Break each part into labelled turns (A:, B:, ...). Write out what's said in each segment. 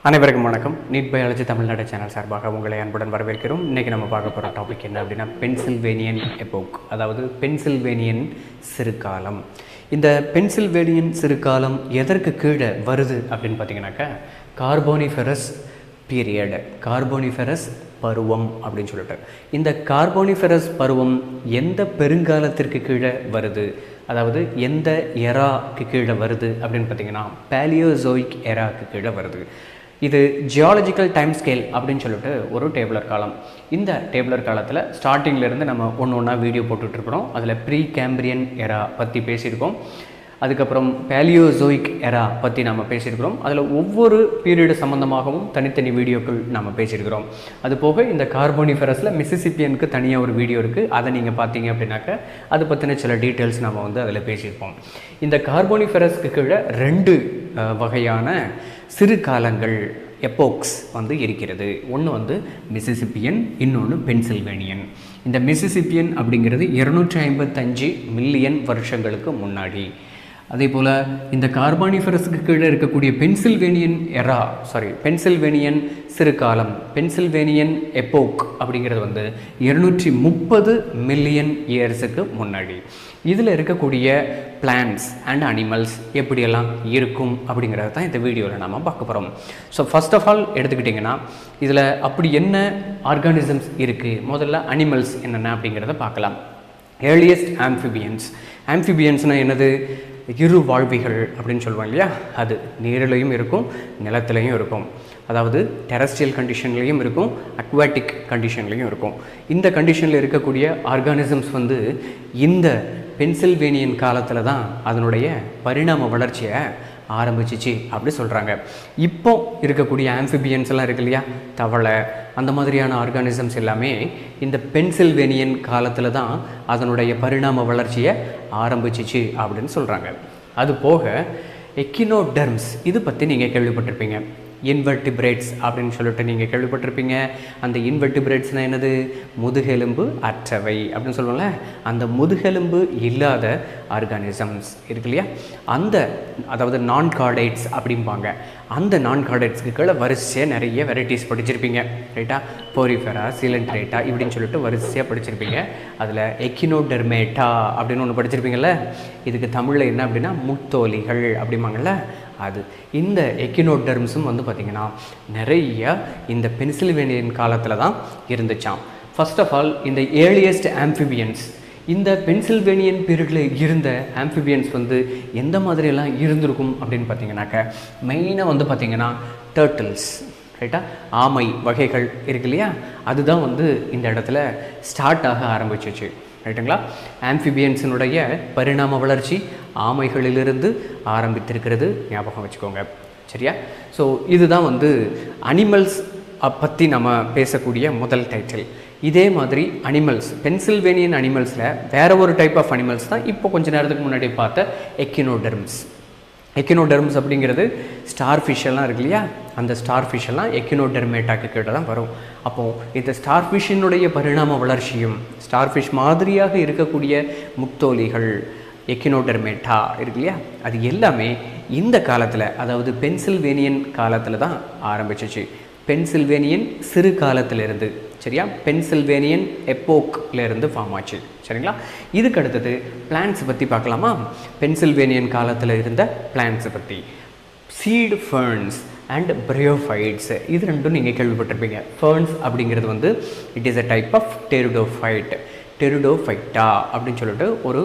A: அனைவருக்கும் வணக்கம் NEET biology Tamil Nadu channel சார்பாக உங்களை அன்புடன் வரவேற்கிறோம் இன்றைக்கி நம்ம பார்க்க போகிற டாபிக் என்ன அப்படின்னா பென்சில்வேனியன் எபோக் அதாவது பென்சில்வேனியன் சிறுகாலம் இந்த பென்சில்வேனியன் சிறுகாலம் எதற்கு கீழே வருது அப்படின்னு பார்த்தீங்கன்னாக்கா கார்போனிஃபெரஸ் பீரியட் கார்போனிஃபெரஸ் பருவம் அப்படின்னு சொல்லிட்டு இந்த கார்போனிஃபெரஸ் பருவம் எந்த பெருங்காலத்திற்கு கீழே வருது அதாவது எந்த எராக்கு கீழே வருது அப்படின்னு பார்த்தீங்கன்னா பேலியோசோயிக் எராக்கு கீழே வருது இது ஜியாலஜிக்கல் டைம் ஸ்கேல் அப்படின்னு சொல்லிட்டு ஒரு டேபிளர் காலம் இந்த டேபிளர் காலத்தில் ஸ்டார்டிங்லேருந்து நம்ம ஒன்று ஒன்றா வீடியோ போட்டுட்ருக்குறோம் அதில் ப்ரீ கேம்பிரியன் எரா பற்றி பேசியிருக்கோம் அதுக்கப்புறம் பேலியோசோயிக் எரா பற்றி நம்ம பேசியிருக்கிறோம் அதில் ஒவ்வொரு பீரியடு சம்மந்தமாகவும் தனித்தனி வீடியோக்கள் நம்ம பேசியிருக்கிறோம் அது போக இந்த கார்போனிஃபெரஸில் மிசிசிப்பியனுக்கு தனியாக ஒரு வீடியோ இருக்குது அதை நீங்கள் பார்த்தீங்க அப்படின்னாக்க அது பற்றின சில டீட்டெயில்ஸ் நம்ம வந்து அதில் பேசியிருப்போம் இந்த கார்போனிஃபெரஸ்க்கு கீழே ரெண்டு அஹ், வகையான சிறு காலங்கள் எப்போக்ஸ் வந்து இருக்கிறது ஒன்று வந்து மிசிசிப்பியன் இன்னொன்று பென்சில்வேனியன் இந்த மிசிசிப்பியன் அப்படிங்கிறது இருநூற்றி ஐம்பத்தஞ்சு மில்லியன் வருஷங்களுக்கு முன்னாடி அதே போல் இந்த கார்பானிஃபரஸுக்கு கீழே இருக்கக்கூடிய பென்சில்வேனியன் எரா சாரி பென்சில்வேனியன் சிறுகாலம் பென்சில்வேனியன் எப்போக் அப்படிங்கிறது வந்து இருநூற்றி முப்பது மில்லியன் இயர்ஸுக்கு முன்னாடி இதில் இருக்கக்கூடிய பிளான்ஸ் அண்ட் அனிமல்ஸ் எப்படியெல்லாம் இருக்கும் அப்படிங்கிறத தான் இந்த வீடியோவில் நம்ம பார்க்க போகிறோம் ஸோ ஃபர்ஸ்ட் ஆஃப் ஆல் எடுத்துக்கிட்டிங்கன்னா இதில் அப்படி என்ன ஆர்கானிசம்ஸ் இருக்குது முதல்ல அனிமல்ஸ் என்னென்ன அப்படிங்கிறத பார்க்கலாம் ஏர்லியஸ்ட் ஆம்ஃபிபியன்ஸ் ஆம்ஃபிபியன்ஸ்னால் என்னது இரு வாழ்விகள் அப்படின்னு சொல்லுவாங்க இல்லையா அது நீரிலையும் இருக்கும் நிலத்திலையும் இருக்கும் அதாவது டெரஸ்ட்ரியல் கண்டிஷன்லேயும் இருக்கும் அக்வாட்டிக் கண்டிஷன்லேயும் இருக்கும் இந்த கண்டிஷனில் இருக்கக்கூடிய ஆர்கானிசம்ஸ் வந்து இந்த பென்சில்வேனியன் காலத்தில் தான் அதனுடைய பரிணாம வளர்ச்சியை ஆரம்பிச்சிச்சு அப்படி சொல்கிறாங்க இப்போ இருக்கக்கூடிய ஆம்ஃபிபியன்ஸ் எல்லாம் இருக்கு இல்லையா தவளை அந்த மாதிரியான ஆர்கானிசம்ஸ் எல்லாமே இந்த பென்சில்வேனியன் காலத்தில் தான் அதனுடைய பரிணாம வளர்ச்சியை ஆரம்பிச்சிச்சு அப்படின்னு சொல்கிறாங்க அது போக எக்கினோடெர்ம்ஸ் இது பற்றி நீங்கள் கேள்விப்பட்டிருப்பீங்க இன்வெர்டிபிரேட்ஸ் அப்படின்னு சொல்லிட்டு நீங்கள் கேள்விப்பட்டிருப்பீங்க அந்த இன்வெர்டிபிரேட்ஸ்னால் என்னது முதுகெலும்பு அற்றவை அப்படின்னு சொல்லுவோம்ல அந்த முதுகெலும்பு இல்லாத ஆர்கானிசம்ஸ் இருக்கு இல்லையா அந்த அதாவது நான் கார்டைட்ஸ் அப்படிம்பாங்க அந்த நான் கார்டைட்ஸ்க்கு கீழே வரிசையாக நிறைய வெரைட்டிஸ் படிச்சிருப்பீங்க ரைட்டா போரிஃபெரா சிலண்ட்ரேட்டா இப்படின்னு சொல்லிட்டு வரிசையாக படிச்சிருப்பீங்க அதில் எக்கினோடெர்மேட்டா அப்படின்னு ஒன்று படிச்சிருப்பீங்கள்ல இதுக்கு தமிழில் என்ன அப்படின்னா முத்தோலிகள் அப்படிம்பாங்கள்ல அது இந்த எக்கினோடெர்ம்ஸும் வந்து பார்த்திங்கன்னா நிறைய இந்த பென்சில்வேனியன் காலத்தில் தான் இருந்துச்சாம் ஃபர்ஸ்ட் ஆஃப் ஆல் இந்த ஏர்லியஸ்ட் ஆம்ஃபிபியன்ஸ் இந்த பென்சில்வேனியன் பீரியடில் இருந்த ஆம்ஃபிபியன்ஸ் வந்து எந்த மாதிரியெல்லாம் இருந்திருக்கும் அப்படின்னு பார்த்தீங்கன்னாக்க மெயினாக வந்து பார்த்திங்கன்னா டேர்ட்டில்ஸ் ரைட்டா ஆமை வகைகள் இருக்கு இல்லையா அதுதான் வந்து இந்த இடத்துல ஸ்டார்ட் ஆக ஆரம்பிச்சிச்சு ரைட்டுங்களா ஆம்ஃபிபியன்ஸினுடைய பரிணாம வளர்ச்சி ஆமைகளிலிருந்து ஆரம்பித்திருக்கிறது ஞாபகம் வச்சுக்கோங்க சரியா ஸோ இதுதான் வந்து அனிமல்ஸ் பற்றி நம்ம பேசக்கூடிய முதல் டைட்டில் இதே மாதிரி அனிமல்ஸ் பென்சில்வேனியன் அனிமல்ஸில் வேற ஒரு டைப் ஆஃப் அனிமல்ஸ் தான் இப்போ கொஞ்ச நேரத்துக்கு முன்னாடி பார்த்த எக்கினோடெர்ம்ஸ் எக்கினோடெர்ம்ஸ் அப்படிங்கிறது ஸ்டார் ஃபிஷ் எல்லாம் இருக்கு இல்லையா அந்த ஸ்டார் ஃபிஷ் எல்லாம் எக்கினோடெர்மேட்டாக்கு கீழே தான் வரும் அப்போது இந்த ஸ்டார் ஃபிஷ்ஷினுடைய பரிணாம வளர்ச்சியும் ஸ்டார் ஃபிஷ் மாதிரியாக இருக்கக்கூடிய முத்தோலிகள் எக்கினோடெர்மேட்டா இருக்கு இல்லையா அது எல்லாமே இந்த காலத்தில் அதாவது பென்சில்வேனியன் காலத்தில் தான் ஆரம்பிச்சிச்சு பென்சில்வேனியன் சிறு காலத்திலிருந்து சரியா பென்சில்வேனியன் எப்போக்ல இருந்து ஃபார்ம் ஆச்சு சரிங்களா இதுக்கு அடுத்தது பிளான்ஸ் பற்றி பார்க்கலாமா பென்சில்வேனியன் காலத்தில் இருந்த பிளான்ஸை பற்றி சீடு ஃபர்ன்ஸ் அண்ட் பிரியோஃபைட்ஸ் இது ரெண்டும் நீங்கள் கேள்விப்பட்டிருப்பீங்க ஃபர்ன்ஸ் அப்படிங்கிறது வந்து it is a type of pteridophyte டெருடோஃபைட்டா அப்படின்னு சொல்லிட்டு ஒரு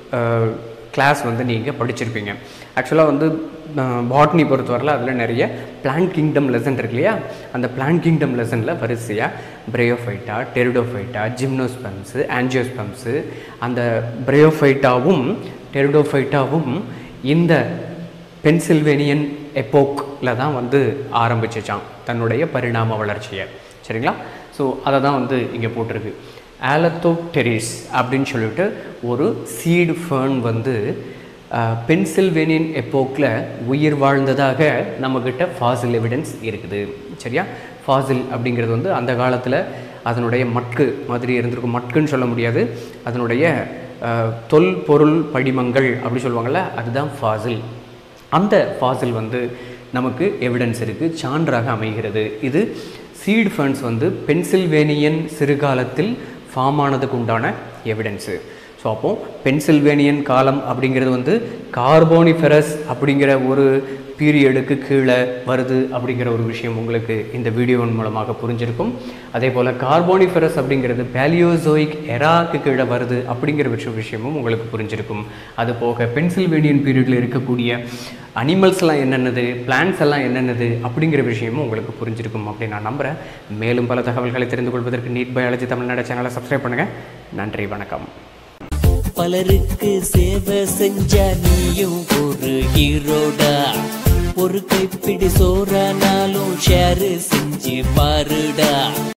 A: கிளாஸ் வந்து நீங்கள் படிச்சிருப்பீங்க ஆக்சுவலாக வந்து பாட்னி பொறுத்தவரையில் அதில் நிறைய பிளான்ட் கிங்டம் லெசன் இருக்கு இல்லையா அந்த பிளான்ட் கிங்டம் லெசனில் வரிசையாக பிரயோஃபைட்டா டெருடோஃபைட்டா ஜிம்னோஸ்பம்ஸு ஆன்ஜியோஸ்பம்ஸு அந்த பிரயோஃபைட்டாவும் டெருடோஃபைட்டாவும் இந்த பென்சில்வேனியன் எப்போக்கில் தான் வந்து ஆரம்பிச்சிச்சான் தன்னுடைய பரிணாம வளர்ச்சியை சரிங்களா ஸோ அதை தான் வந்து இங்கே போட்டிருக்கு ஆலத்தோப்டெரிஸ் அப்படின்னு சொல்லிட்டு ஒரு சீடு ஃபேர்ன் வந்து அஹ், பென்சில்வேனியன் எப்போக்கில் உயிர் வாழ்ந்ததாக நம்மக்கிட்ட ஃபாசில் எவிடன்ஸ் இருக்குது சரியா ஃபாசில் அப்படிங்கிறது வந்து அந்த காலத்தில் அதனுடைய மட்கு மாதிரி இருந்திருக்கும் மட்குன்னு சொல்ல முடியாது அதனுடைய அஹ், தொல்பொருள் படிமங்கள் அப்படி சொல்லுவாங்கள்ல அதுதான் ஃபாசில் அந்த ஃபாசில் வந்து நமக்கு எவிடன்ஸ் இருக்குது சான்றாக அமைகிறது இது சீட் ஃபண்ட்ஸ் வந்து பென்சில்வேனியன் சிறுகாலத்தில் ஃபார்ம் ஆனதுக்கு உண்டான எவிடன்ஸு ஸோ அப்போ பென்சில்வேனியன் காலம் அப்படிங்கிறது வந்து கார்போனிஃபெரஸ் அப்படிங்கிற ஒரு பீரியடுக்கு கீழே வருது அப்படிங்கிற ஒரு விஷயம் உங்களுக்கு இந்த வீடியோவின் மூலமாக புரிஞ்சிருக்கும் அதே போல் கார்போனிஃபெரஸ் அப்படிங்கிறது பேலியோசோயிக் எராக்கு கீழே வருது அப்படிங்கிற விஷயம் விஷயமும் உங்களுக்கு புரிஞ்சிருக்கும் அது போக பென்சில்வேனியன் பீரியடில் இருக்கக்கூடிய அனிமல்ஸ்லாம் என்னென்னது பிளான்ஸ் எல்லாம் என்னென்னது அப்படிங்கிற விஷயமும் உங்களுக்கு புரிஞ்சிருக்கும் அப்படின்னு நான் நம்புகிறேன் மேலும் பல தகவல்களை தெரிந்து கொள்வதற்கு நீட் பயாலஜி தமிழ்நாடு சேனலை சப்ஸ்கிரைப் பண்ணுங்கள் நன்றி வணக்கம்
B: பலருக்கு சேவை செஞ்ச நீயும் ஒரு ஹீரோடா ஒரு கைப்பிடி சோறானாலும் ஷேர் செஞ்சு பாருடா